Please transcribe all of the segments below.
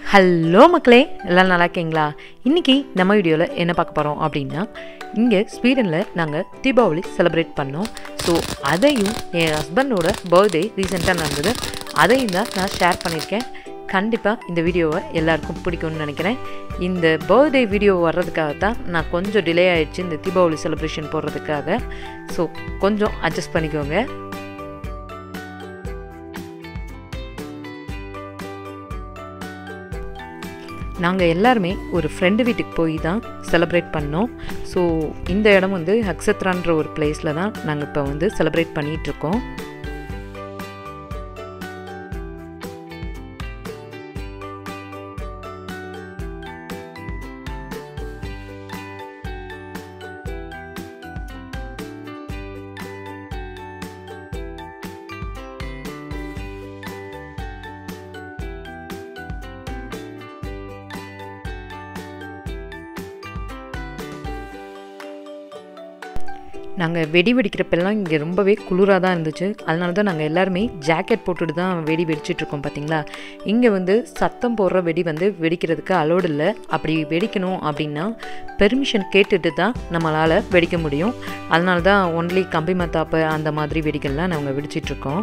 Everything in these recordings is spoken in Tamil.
ஹலோ மக்களே எல்லாம் நல்லா இருக்கீங்களா இன்றைக்கி நம்ம வீடியோவில் என்ன பார்க்க போகிறோம் அப்படின்னா இங்கே ஸ்வீடனில் நாங்கள் தீபாவளி செலிப்ரேட் பண்ணோம் ஸோ அதையும் என் ஹஸ்பண்டோட பர்த்டே ரீசெண்டாக நடந்தது அதையும் தான் நான் ஷேர் பண்ணியிருக்கேன் கண்டிப்பாக இந்த வீடியோவை எல்லாருக்கும் பிடிக்கும்னு நினைக்கிறேன் இந்த பர்த்டே வீடியோ வர்றதுக்காக தான் நான் கொஞ்சம் டிலே ஆயிடுச்சு இந்த தீபாவளி செலிப்ரேஷன் போடுறதுக்காக ஸோ கொஞ்சம் அட்ஜஸ்ட் பண்ணிக்கோங்க நாங்கள் எல்லாருமே ஒரு ஃப்ரெண்டு வீட்டுக்கு போய் தான் செலிப்ரேட் பண்ணோம் ஸோ இந்த இடம் வந்து ஹக்ஸத்ரான்ற ஒரு பிளேஸில் தான் நாங்கள் இப்போ வந்து செலிப்ரேட் பண்ணிகிட்ருக்கோம் நாங்கள் வெடி வெடிக்கிறப்பெல்லாம் இங்கே ரொம்பவே குளிராக தான் இருந்துச்சு அதனால தான் நாங்கள் எல்லாருமே ஜாக்கெட் போட்டுட்டு தான் வெடி வெடிச்சிட்ருக்கோம் பார்த்தீங்களா இங்கே வந்து சத்தம் போடுற வெடி வந்து வெடிக்கிறதுக்கு அலோடு இல்லை அப்படி வெடிக்கணும் அப்படின்னா பெர்மிஷன் கேட்டுட்டு தான் நம்மளால் வெடிக்க முடியும் அதனால தான் ஒன்லி கம்பி மத்தாப்பு அந்த மாதிரி வெடிகள்லாம் நாங்கள் வெடிச்சிட்ருக்கோம்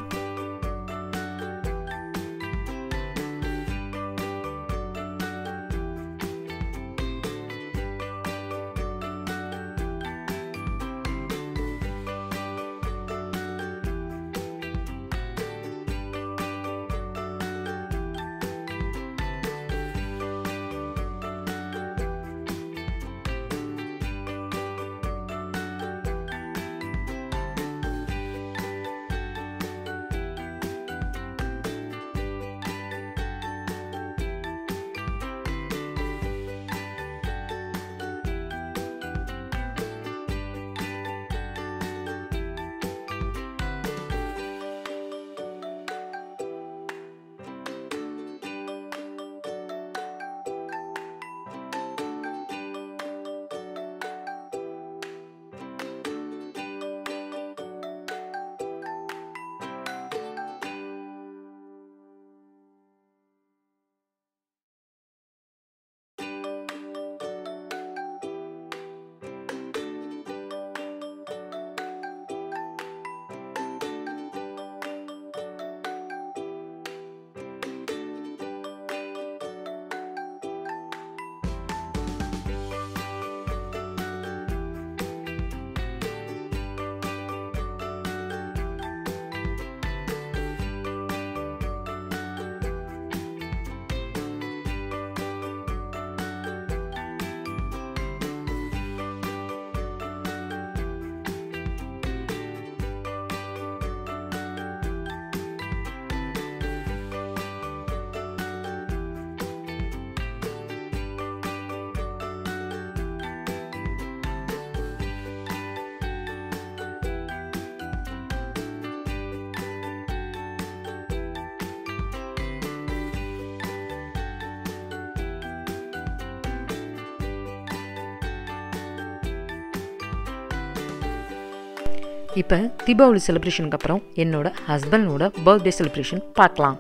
இப்போ தீபாவளி செலிப்ரேஷனுக்கு அப்புறம் என்னோட ஹஸ்பண்டோட பர்த்டே செலிப்ரேஷன் பார்க்கலாம்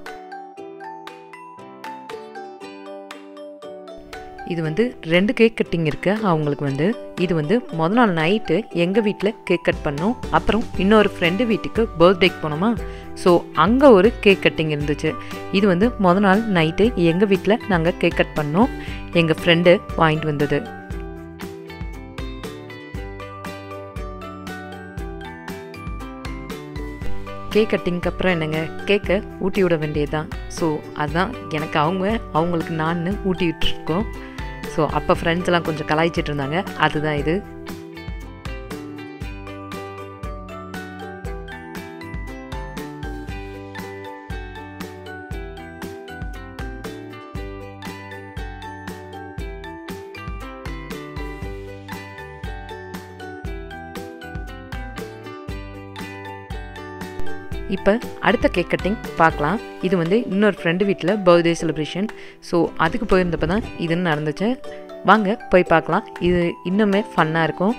இது வந்து ரெண்டு கேக் கட்டிங் இருக்குது அவங்களுக்கு வந்து இது வந்து முத நாள் நைட்டு எங்கள் வீட்டில் கேக் கட் பண்ணோம் அப்புறம் இன்னொரு ஃப்ரெண்டு வீட்டுக்கு பர்த்டேக்கு போனோமா ஸோ அங்கே ஒரு கேக் கட்டிங் இருந்துச்சு இது வந்து முத நாள் நைட்டு எங்கள் வீட்டில் நாங்கள் கேக் கட் பண்ணோம் எங்கள் ஃப்ரெண்டு வாங்கிட்டு வந்தது கேக் கட்டிங்க்கு அப்புறம் என்னங்க கேக்கை ஊட்டி விட வேண்டியதுதான் ஸோ அதுதான் எனக்கு அவங்க அவங்களுக்கு நான் ஊட்டி விட்டுருக்கோம் ஸோ அப்போ ஃப்ரெண்ட்ஸ் எல்லாம் கொஞ்சம் கலாய்ச்சிட்டு இருந்தாங்க அதுதான் இது இப்போ அடுத்த கேக் கட்டிங் பார்க்கலாம் இது வந்து இன்னொரு ஃப்ரெண்டு வீட்டில் பர்த்டே செலிப்ரேஷன் ஸோ அதுக்கு போயிருந்தப்போ தான் இதுன்னு நடந்துச்சு வாங்க போய் பார்க்கலாம் இது இன்னுமே ஃபன்னாக இருக்கும்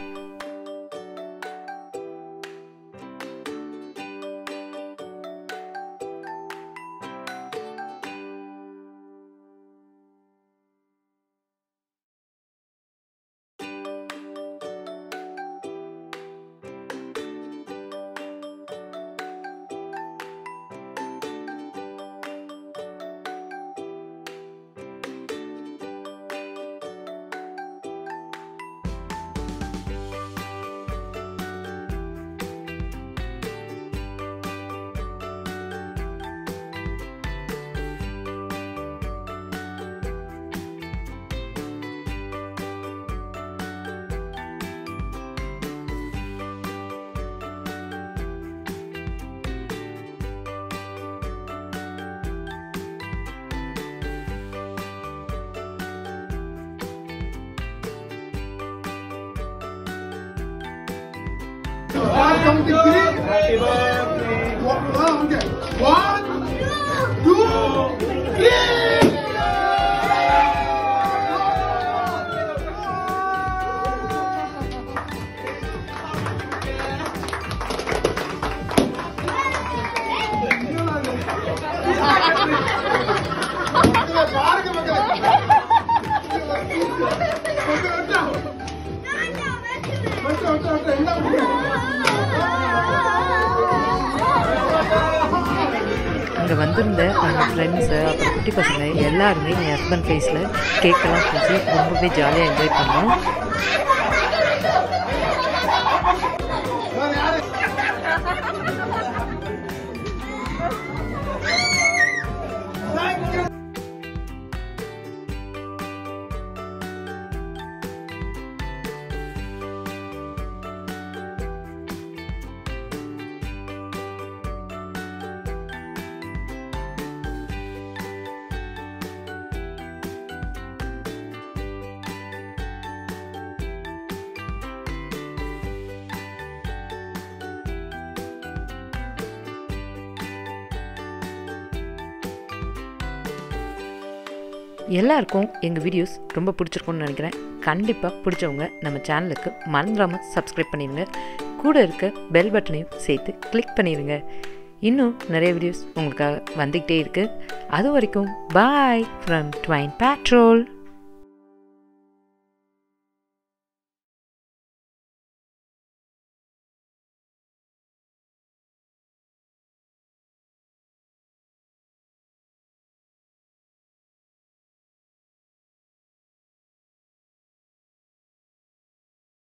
Happy birthday. One, two, three. பாருங்க மக்களே வச்சு வச்சு வச்சு என்ன அங்கே வந்திருந்த அவங்க ஃப்ரெண்ட்ஸு அப்புறம் குட்டி பசங்க எல்லாருமே என் ஹஸ்பண்ட் ஃபேஸில் கேக்கெல்லாம் பிடிச்சி ரொம்பவே ஜாலியாக என்ஜாய் பண்ணோம் வேற யாரு எல்லாருக்கும் எங்கள் வீடியோஸ் ரொம்ப பிடிச்சிருக்கும்னு நினைக்கிறேன் கண்டிப்பாக பிடிச்சவங்க நம்ம சேனலுக்கு மறந்துடாமல் சப்ஸ்கிரைப் பண்ணிடுங்க கூட இருக்க பெல் பட்டனையும் சேர்த்து கிளிக் பண்ணிடுங்க இன்னும் நிறைய வீடியோஸ் உங்களுக்காக வந்துக்கிட்டே இருக்குது அது வரைக்கும் பாய் ஃப்ரம் ட்வைன் பேட்ரோல்